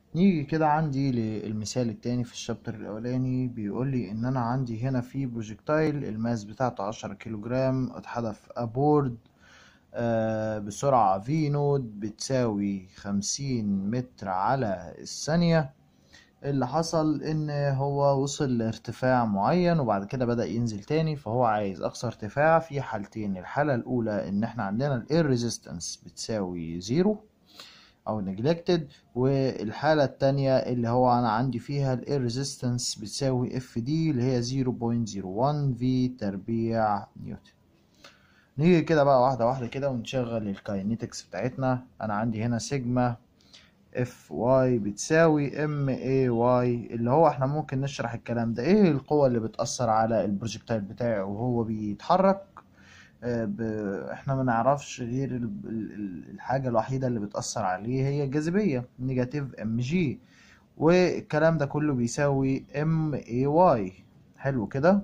نيجي كده عندي للمثال التاني في الشابتر الأولاني بيقول لي إن أنا عندي هنا في بروجكتايل الماس بتاعته عشرة كيلو جرام اتحدف أبورد آه بسرعة في نود بتساوي خمسين متر على الثانية اللي حصل إن هو وصل لارتفاع معين وبعد كده بدأ ينزل تاني فهو عايز أقصى ارتفاع في حالتين الحالة الأولى إن إحنا عندنا الإير ريزيستنس بتساوي زيرو او neglected والحالة التانية اللي هو انا عندي فيها ال air resistance بتساوي اف دي اللي هي 0.01 في تربيع نيوتن نيجي كده بقى واحدة واحدة كده ونشغل الكاينيتكس بتاعتنا انا عندي هنا سيجما اف واي بتساوي ام اي واي اللي هو احنا ممكن نشرح الكلام ده ايه القوة اللي بتأثر على البروجكتايل بتاعي وهو بيتحرك ب... احنا ما نعرفش غير ال... ال- الحاجة الوحيدة اللي بتأثر عليه هي الجاذبية نيجاتيف ام جي والكلام ده كله بيساوي ام اي واي حلو كده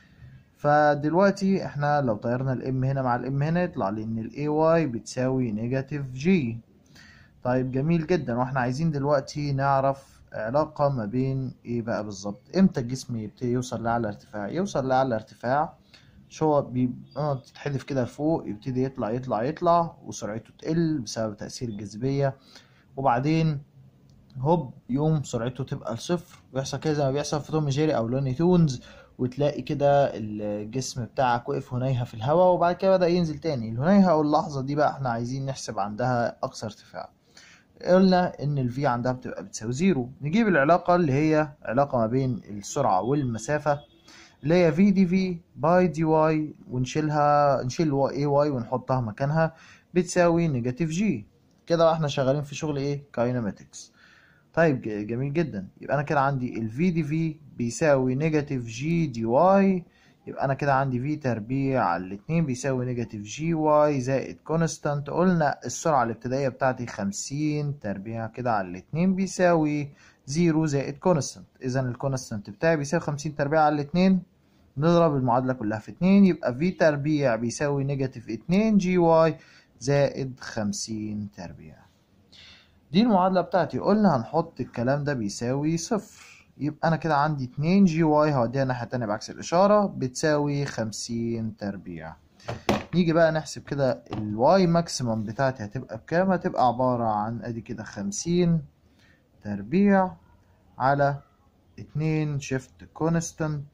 فدلوقتي احنا لو طيرنا الام هنا مع الام هنا يطلع لي ان الاي واي بتساوي نيجاتيف جي طيب جميل جدا واحنا عايزين دلوقتي نعرف علاقة ما بين ايه بقى بالظبط امتى الجسم يبتدي يوصل لأعلى ارتفاع يوصل لأعلى ارتفاع مش هو بي... اه بتتحدف كده لفوق يبتدي يطلع يطلع يطلع وسرعته تقل بسبب تأثير الجاذبية وبعدين هوب يوم سرعته تبقى لصفر ويحصل كده زي ما بيحصل في توم جيري او لوني تونز وتلاقي كده الجسم بتاعك وقف هنيهة في الهواء وبعد كده بدأ ينزل تاني الهنيهة او اللحظة دي بقى احنا عايزين نحسب عندها اقصى ارتفاع قلنا ان الفي عندها بتبقى بتساوي زيرو نجيب العلاقة اللي هي علاقة ما بين السرعة والمسافة اللي هي في دي في باي دي واي ونشيلها نشيل اي واي ونحطها مكانها بتساوي نيجاتيف جي كده احنا شغالين في شغل ايه كايناماتكس طيب ج- جميل جدا يبقى انا كده عندي الفي دي في بيساوي نيجاتيف جي دي واي يبقى انا كده عندي في تربيع على الاتنين بيساوي نيجاتيف جي واي زائد كونستانت قلنا السرعة الابتدائية بتاعتي خمسين تربيع كده على الاتنين بيساوي زيرو زائد كونستانت اذا الكونستانت بتاعي بيساوي خمسين تربيع على الاتنين نضرب المعادلة كلها في اتنين يبقى في تربيع بيساوي نيجاتيف اتنين جي واي زائد خمسين تربيع دي المعادلة بتاعتي قلنا هنحط الكلام ده بيساوي صفر يبقى أنا كده عندي اتنين جي واي هوديها الناحية التانية بعكس الإشارة بتساوي خمسين تربيع نيجي بقى نحسب كده الواي ماكسيمم بتاعتي هتبقى بكام هتبقى عبارة عن ادي كده خمسين تربيع على اتنين شيفت كونستانت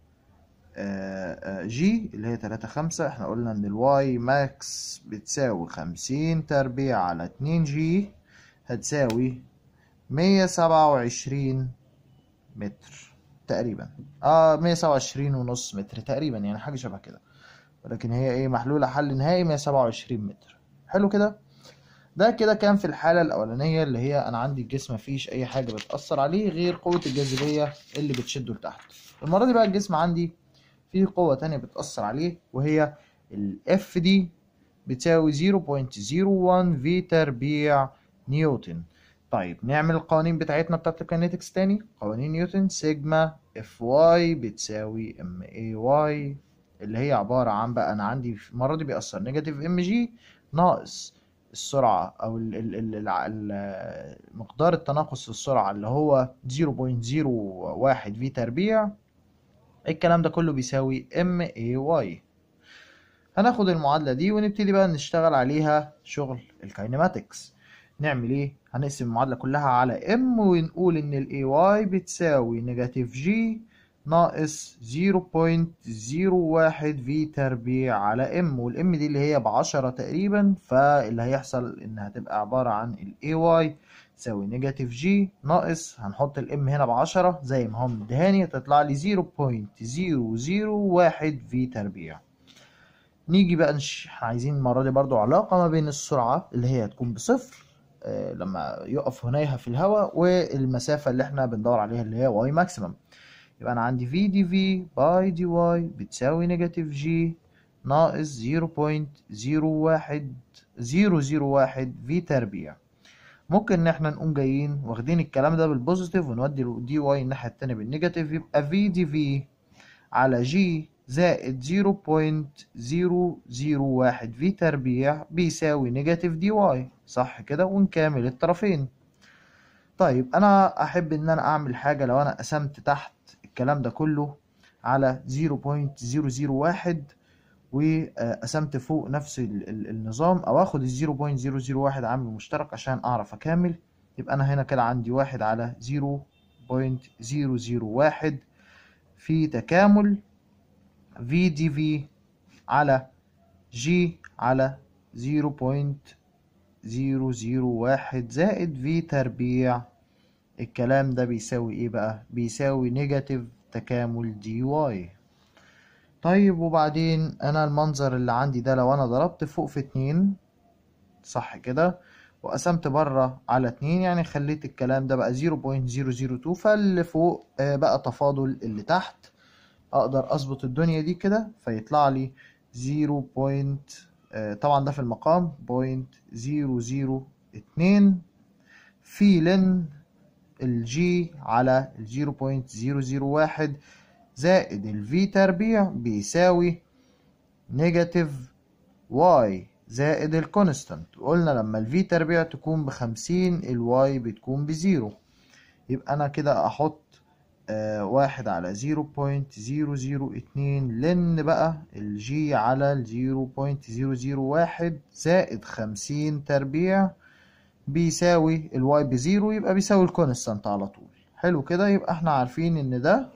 جي اللي هي تلاتة خمسة احنا قلنا ان الواي ماكس بتساوي خمسين تربيع على اتنين جي هتساوي مية سبعة وعشرين متر تقريبا اه مية سبعة وعشرين ونص متر تقريبا يعني حاجة شبه كده ولكن هي ايه محلولة حل نهائي مية سبعة وعشرين متر حلو كده ده كده كان في الحالة الأولانية اللي هي أنا عندي الجسم مفيش أي حاجة بتأثر عليه غير قوة الجاذبية اللي بتشده لتحت المرة دي بقى الجسم عندي فيه قوة تانية بتأثر عليه وهي ال F دي بتساوي 0.01 في تربيع نيوتن طيب نعمل القوانين بتاعتنا بتاعت الكينيتكس تاني قوانين نيوتن سيجما اف واي بتساوي ام اي واي اللي هي عبارة عن بقى أنا عندي في المرة دي بيأثر نيجاتيف ام جي ناقص السرعة أو ال ال ال ال ال مقدار التناقص في السرعة اللي هو 0.01 في تربيع الكلام ده كله بيساوي ام اي واي هناخد المعادلة دي ونبتدي بقى نشتغل عليها شغل الكاينماتكس نعمل ايه هنقسم المعادلة كلها على ام ونقول ان الاي واي بتساوي نيجاتيف جي ناقص 0.01 في تربيع على ام والام دي اللي هي بعشرة تقريبا فاللي هيحصل انها هتبقى عبارة عن الاي واي تساوي نيجاتيف جي ناقص هنحط الام هنا بعشرة زي ما هو مديهاني تطلع لي 0.001 في تربيع نيجي بقى نش... احنا عايزين المرة دي برضو علاقة ما بين السرعة اللي هي هتكون بصفر آه، لما يقف هنيها في الهواء والمسافة اللي احنا بندور عليها اللي هي واي ماكسيمم يبقى انا عندي في دي في باي دي واي بتساوي نيجاتيف جي ناقص 0.01 001 في تربيع ممكن ان احنا نقوم جايين واخدين الكلام ده بالبوزيتيف ونودي دي واي الناحية التانية بالنيجاتيف يبقى في دي في على جي زائد 0.001 في تربيع بيساوي نيجاتيف دي واي صح كده ونكامل الطرفين طيب انا احب ان انا اعمل حاجة لو انا قسمت تحت الكلام ده كله على 0.001 وقسمت فوق نفس ال ال النظام او اخد ال 0.001 عامل مشترك عشان اعرف اكمل يبقى انا هنا كده عندي واحد على 0.001 في تكامل في دي في على جي على 0.001 زائد في تربيع الكلام ده بيساوي ايه بقى بيساوي نيجاتيف تكامل دي واي طيب وبعدين انا المنظر اللي عندي ده لو انا ضربت فوق في اتنين صح كده وقسمت بره على اتنين يعني خليت الكلام ده بقى 0.002 فاللي فوق بقى تفاضل اللي تحت اقدر اظبط الدنيا دي كده فيطلع لي 0. طبعا ده في المقام بوينت زيرو زيرو اتنين في لن الجي على الزيرو بوينت زيرو زيرو واحد زائد الفي تربيع بيساوي نيجاتيف واي زائد الكونستانت قلنا لما الفي تربيع تكون بخمسين الواي بتكون بزيرو يبقى انا كده احط آه واحد على زيرو بوينت زيرو زيرو اتنين لن بقى الجي على الزيرو بوينت زيرو زيرو واحد زائد خمسين تربيع بيساوي الواي بزيرو يبقى بيساوي الكونستانت على طول حلو كده يبقى احنا عارفين ان ده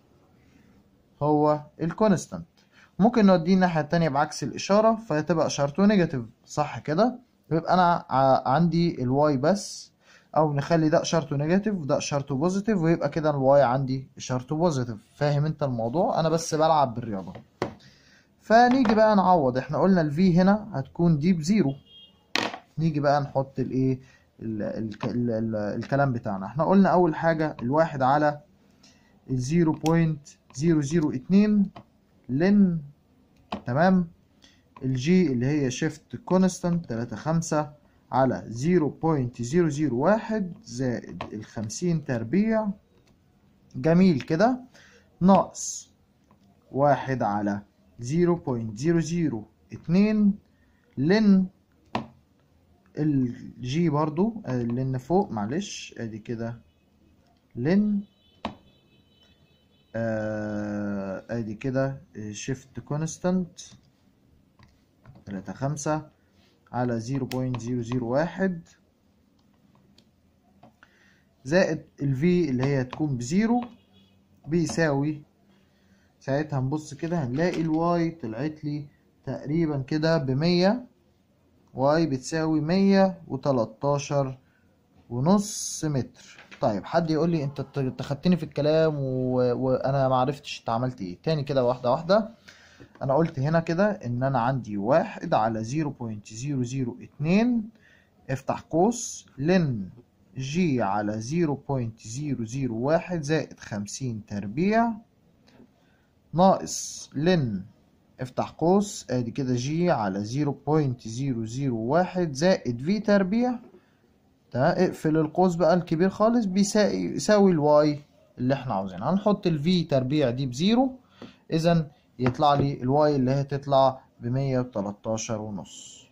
هو الكونستانت ممكن نوديه الناحية التانية بعكس الإشارة فتبقى إشارته نيجاتيف صح كده يبقى أنا عندي الواي بس او نخلي ده اشارته نيجاتيف وده اشارته بوزيتيف ويبقى كده الواي عندي اشارته بوزيتيف فاهم انت الموضوع انا بس بلعب بالرياضه فنيجي بقى نعوض احنا قلنا الفي هنا هتكون دي بزيرو نيجي بقى نحط الايه الكلام بتاعنا احنا قلنا اول حاجه الواحد على الزيرو بوينت زيرو زيرو اتنين لن تمام الجي اللي هي شيفت كونستانت تلاتة خمسة على 0.001 زائد الخمسين تربيع جميل كده ناقص واحد على 0.002 لن الجي برضو لن فوق معلش ادي كده لن آه ادي كده شيفت كونستانت تلاتة خمسة على 0.001 زائد ال V اللي هي تكون بزيرو بيساوي ساعتها نبص كده هنلاقي ال Y طلعت لي تقريبا كده بمية Y بتساوي مية وتلاتاشر ونص متر طيب حد يقول لي انت انت خدتني في الكلام و... وانا معرفتش انت عملت ايه تاني كده واحده واحده انا قلت هنا كده ان انا عندي واحد على زيرو بوينت زيرو زيرو اتنين افتح قوس لن جي على زيرو بوينت زيرو زيرو واحد زائد خمسين تربيع ناقص لن افتح قوس ادي كده جي على زيرو بوينت زيرو زيرو واحد زائد في تربيع ده اقفل القوس بقى الكبير خالص بيساوي الواي اللي احنا عاوزينها هنحط الفي تربيع دي بزيرو اذا يطلع لي الواي اللي هي تطلع بمية وتلاتاشر ونص